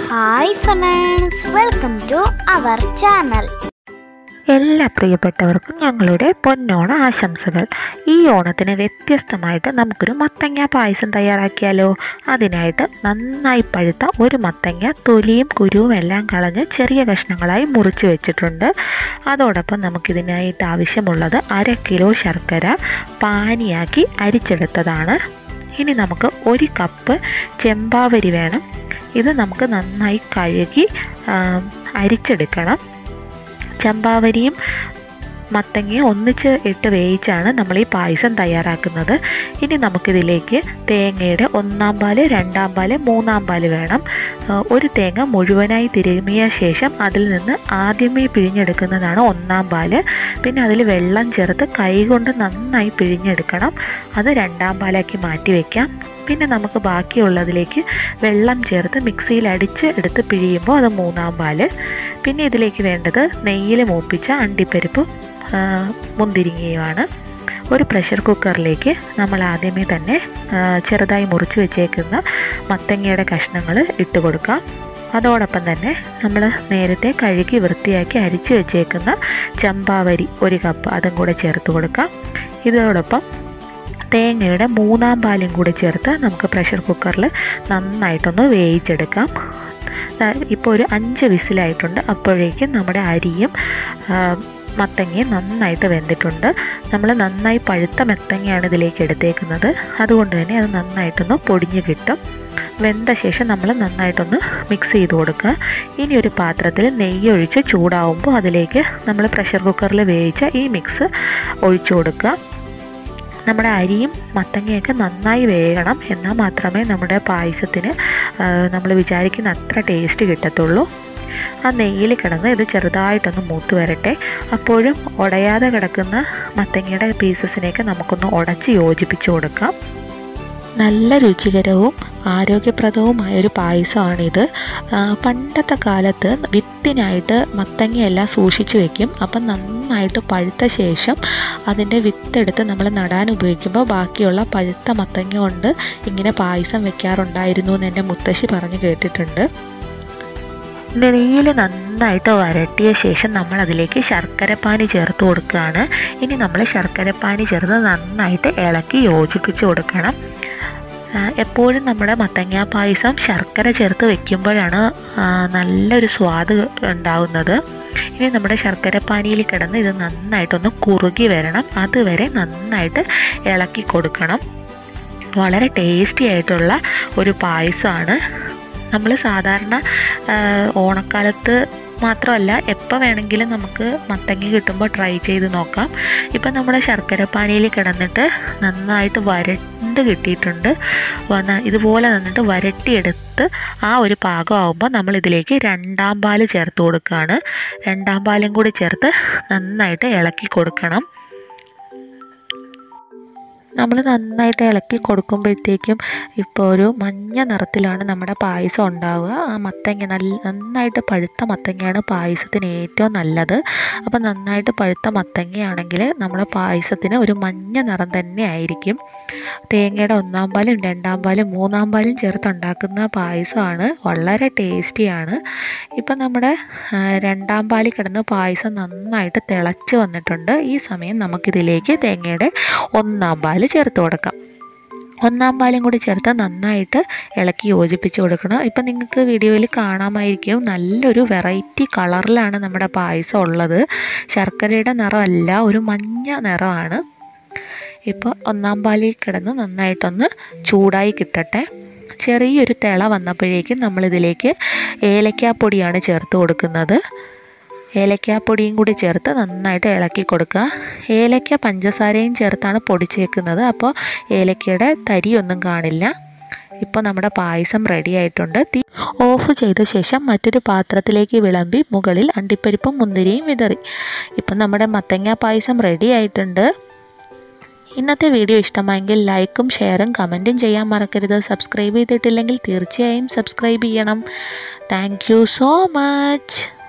hi friends welcome to our channel എല്ലാ പ്രിയപ്പെട്ടവർക്കും ഞങ്ങളുടെ പൊന്നോണ ആശംസകൾ ഈ ഓണത്തിന് വ്യത്യസ്തമായിട്ട് നമുക്കൊരു മത്തങ്ങ പായസം തയ്യാറാക്കിയാലോ അതിനായിട്ട് നന്നായി പഴുത്ത ഒരു മത്തങ്ങ തൊലിയും കുരുവും എല്ലാം കളഞ്ഞ് ചെറിയ കഷ്ണങ്ങളായി മുറിച്ച് വെച്ചിട്ടുണ്ട് അതോടൊപ്പം നമുക്കിതിനായിട്ട് ആവശ്യമുള്ളത് അര കിലോ ശർക്കര പാനിയാക്കി അരിച്ചെടുത്തതാണ് ഇനി നമുക്ക് ഒരു കപ്പ് ചെമ്പാവരി വേണം ഇത് നമുക്ക് നന്നായി കഴുകി ആ, അരിച്ചെടുക്കണം ചമ്പാവരിയും മത്തങ്ങയും ഒന്നിച്ച് ഇട്ട് വേവിച്ചാണ് നമ്മൾ ഈ പായസം തയ്യാറാക്കുന്നത് ഇനി നമുക്കിതിലേക്ക് തേങ്ങയുടെ ഒന്നാം പാല് രണ്ടാം പാല് മൂന്നാം പാല് വേണം ആ, ഒരു തേങ്ങ മുഴുവനായി തിരുമിയ ശേഷം അതിൽ നിന്ന് ആദ്യമേ പിഴിഞ്ഞെടുക്കുന്നതാണ് ഒന്നാം പാല് പിന്നെ അതിൽ വെള്ളം ചേർത്ത് കൈകൊണ്ട് നന്നായി പിഴിഞ്ഞെടുക്കണം അത് രണ്ടാം പാലാക്കി മാറ്റി വയ്ക്കാം പിന്നെ നമുക്ക് ബാക്കിയുള്ളതിലേക്ക് വെള്ളം ചേർത്ത് മിക്സിയിൽ അടിച്ച് എടുത്ത് പിഴിയുമ്പോൾ അത് മൂന്നാം പാല് പിന്നെ ഇതിലേക്ക് വേണ്ടത് നെയ്യിൽ മൂപ്പിച്ച അണ്ടിപ്പരിപ്പും ആ, മുന്തിരിങ്ങയുമാണ് ഒരു പ്രഷർ കുക്കറിലേക്ക് നമ്മൾ ആദ്യമേ തന്നെ ആ, ചെറുതായി മുറിച്ച് വെച്ചേക്കുന്ന മത്തങ്ങയുടെ കഷ്ണങ്ങൾ ഇട്ട് കൊടുക്കാം അതോടൊപ്പം തന്നെ നമ്മൾ നേരത്തെ കഴുകി വൃത്തിയാക്കി അരിച്ചു വെച്ചേക്കുന്ന ചമ്പാവരി ഒരു കപ്പ് അതും കൂടെ ചേർത്ത് കൊടുക്കാം ഇതോടൊപ്പം തേങ്ങയുടെ മൂന്നാം പാലും കൂടി ചേർത്ത് നമുക്ക് പ്രഷർ കുക്കറിൽ നന്നായിട്ടൊന്ന് വേവിച്ചെടുക്കാം ഇപ്പോൾ ഒരു അഞ്ച് വിസിലായിട്ടുണ്ട് അപ്പോഴേക്കും നമ്മുടെ അരിയും ആ, മത്തങ്ങയും നന്നായിട്ട് വെന്തിട്ടുണ്ട് നമ്മൾ നന്നായി പഴുത്ത മത്തങ്ങയാണ് ഇതിലേക്ക് എടുത്തേക്കുന്നത് അതുകൊണ്ട് തന്നെ അത് നന്നായിട്ടൊന്ന് പൊടിഞ്ഞ് കിട്ടും വെന്ത ശേഷം നമ്മൾ നന്നായിട്ടൊന്ന് മിക്സ് ചെയ്ത് കൊടുക്കുക ഇനി ഒരു പാത്രത്തിൽ നെയ്യ് ഒഴിച്ച് ചൂടാവുമ്പോൾ അതിലേക്ക് നമ്മൾ പ്രഷർ കുക്കറിൽ വേവിച്ച ഈ മിക്സ് ഒഴിച്ചു കൊടുക്കുക നമ്മുടെ അരിയും മത്തങ്ങയൊക്കെ നന്നായി വേകണം എന്നാൽ മാത്രമേ നമ്മുടെ പായസത്തിന് നമ്മൾ വിചാരിക്കുന്ന അത്ര ടേസ്റ്റ് കിട്ടത്തുള്ളൂ ആ നെയ്യിൽ കിടന്ന് ഇത് ചെറുതായിട്ടൊന്ന് മൂത്ത് വരട്ടെ അപ്പോഴും ഉടയാതെ കിടക്കുന്ന മത്തങ്ങയുടെ പീസസിനെയൊക്കെ നമുക്കൊന്ന് ഉടച്ച് യോജിപ്പിച്ച് കൊടുക്കാം നല്ല രുചികരവും ആരോഗ്യപ്രദവുമായ ഒരു പായസമാണിത് ആ, പണ്ടത്തെ കാലത്ത് വിത്തിനായിട്ട് മത്തങ്ങയെല്ലാം സൂക്ഷിച്ചു വെക്കും അപ്പം നന്നായിട്ട് പഴുത്ത ശേഷം അതിൻ്റെ വിത്തെടുത്ത് നമ്മൾ നടാൻ ഉപയോഗിക്കുമ്പോൾ ബാക്കിയുള്ള പഴുത്ത മത്തങ്ങ കൊണ്ട് ഇങ്ങനെ പായസം വെക്കാറുണ്ടായിരുന്നു എന്ന് എൻ്റെ മുത്തശ്ശി പറഞ്ഞു കേട്ടിട്ടുണ്ട് നെയ്യിൽ നന്നായിട്ട് വരട്ടിയ ശേഷം നമ്മൾ അതിലേക്ക് ശർക്കരപ്പാനി ചേർത്ത് കൊടുക്കുകയാണ് ഇനി നമ്മൾ ശർക്കരപ്പാനി ചേർത്ത് നന്നായിട്ട് ഇളക്കി യോജിപ്പിച്ച് കൊടുക്കണം ആ, എപ്പോഴും നമ്മുടെ മത്തങ്ങ പായസം ശർക്കര ചേർത്ത് വെക്കുമ്പോഴാണ് ആ, നല്ലൊരു സ്വാദ് ഉണ്ടാവുന്നത് ഇനി നമ്മുടെ ശർക്കരപ്പാനിയിൽ കിടന്ന് ഇത് നന്നായിട്ടൊന്ന് കുറുകി വരണം അതുവരെ നന്നായിട്ട് ഇളക്കി കൊടുക്കണം വളരെ ടേസ്റ്റി ആയിട്ടുള്ള ഒരു പായസമാണ് നമ്മൾ സാധാരണ ആ, ഓണക്കാലത്ത് മാത്രമല്ല എപ്പോൾ വേണമെങ്കിലും നമുക്ക് മത്തങ്ങ കിട്ടുമ്പോൾ ട്രൈ ചെയ്ത് നോക്കാം ഇപ്പം നമ്മുടെ ശർക്കരപ്പാനിയിൽ കിടന്നിട്ട് നന്നായിട്ട് വരണ്ട് കിട്ടിയിട്ടുണ്ട് വന്ന- ഇതുപോലെ നന്നിട്ട് വരട്ടിയെടുത്ത് ആ ഒരു പാകമാകുമ്പോൾ നമ്മൾ ഇതിലേക്ക് രണ്ടാം പാല് ചേർത്ത് കൊടുക്കുകയാണ് രണ്ടാം പാലും കൂടി ചേർത്ത് നന്നായിട്ട് ഇളക്കി കൊടുക്കണം നമ്മൾ നന്നായിട്ട് ഇളക്കി കൊടുക്കുമ്പോഴത്തേക്കും ഇപ്പോൾ ഒരു മഞ്ഞ നിറത്തിലാണ് നമ്മുടെ പായസം ഉണ്ടാവുക ആ മത്തങ്ങ നല്ല നന്നായിട്ട് പഴുത്ത മത്തങ്ങയാണ് പായസത്തിന് ഏറ്റവും നല്ലത് അപ്പോൾ നന്നായിട്ട് പഴുത്ത മത്തങ്ങയാണെങ്കിൽ നമ്മുടെ പായസത്തിന് ഒരു മഞ്ഞ നിറം തന്നെ ആയിരിക്കും തേങ്ങയുടെ ഒന്നാം പാലും രണ്ടാം പാലും മൂന്നാം പാലും ചേർത്തുണ്ടാക്കുന്ന പായസമാണ് വളരെ ടേസ്റ്റിയാണ് ഇപ്പം നമ്മുടെ ആ, രണ്ടാം പാലിൽ കിടന്ന് പായസം നന്നായിട്ട് തിളച്ച് വന്നിട്ടുണ്ട് ഈ സമയം നമുക്കിതിലേക്ക് തേങ്ങയുടെ ഒന്നാം പാല് ചേർത്ത് കൊടുക്കാം ഒന്നാം പാലും കൂടി ചേർത്ത് നന്നായിട്ട് ഇളക്കി യോജിപ്പിച്ച് കൊടുക്കണം ഇപ്പം നിങ്ങൾക്ക് വീഡിയോയിൽ കാണാമായിരിക്കും നല്ലൊരു വെറൈറ്റി കളറിലാണ് നമ്മുടെ പായസം ഉള്ളത് ശർക്കരയുടെ നിറമല്ല ഒരു മഞ്ഞ നിറമാണ് ഇപ്പോൾ ഒന്നാം പാലിൽ കിടന്ന് നന്നായിട്ടൊന്ന് ചൂടായി കിട്ടട്ടെ ചെറിയൊരു തിള വന്നപ്പോഴേക്കും നമ്മളിതിലേക്ക് ഏലക്കാപ്പൊടിയാണ് ചേർത്ത് കൊടുക്കുന്നത് ഏലക്കാപ്പൊടിയും കൂടി ചേർത്ത് നന്നായിട്ട് ഇളക്കി കൊടുക്കുക ഏലക്ക പഞ്ചസാരയും ചേർത്താണ് പൊടിച്ചേക്കുന്നത് അപ്പോൾ ഏലക്കയുടെ തരിയൊന്നും കാണില്ല ഇപ്പോൾ നമ്മുടെ പായസം റെഡി ആയിട്ടുണ്ട് തീ ഓഫ് ചെയ്ത ശേഷം മറ്റൊരു പാത്രത്തിലേക്ക് വിളമ്പി മുകളിൽ അണ്ടിപ്പരിപ്പും മുന്തിരിയും വിതറി ഇപ്പം നമ്മുടെ മത്തങ്ങ പായസം റെഡി ആയിട്ടുണ്ട് ഇന്നത്തെ വീഡിയോ ഇഷ്ടമായെങ്കിൽ ലൈക്കും ഷെയറും കമൻറ്റും ചെയ്യാൻ മറക്കരുത് സബ്സ്ക്രൈബ് ചെയ്തിട്ടില്ലെങ്കിൽ തീർച്ചയായും സബ്സ്ക്രൈബ് ചെയ്യണം താങ്ക് യു സോ മച്ച്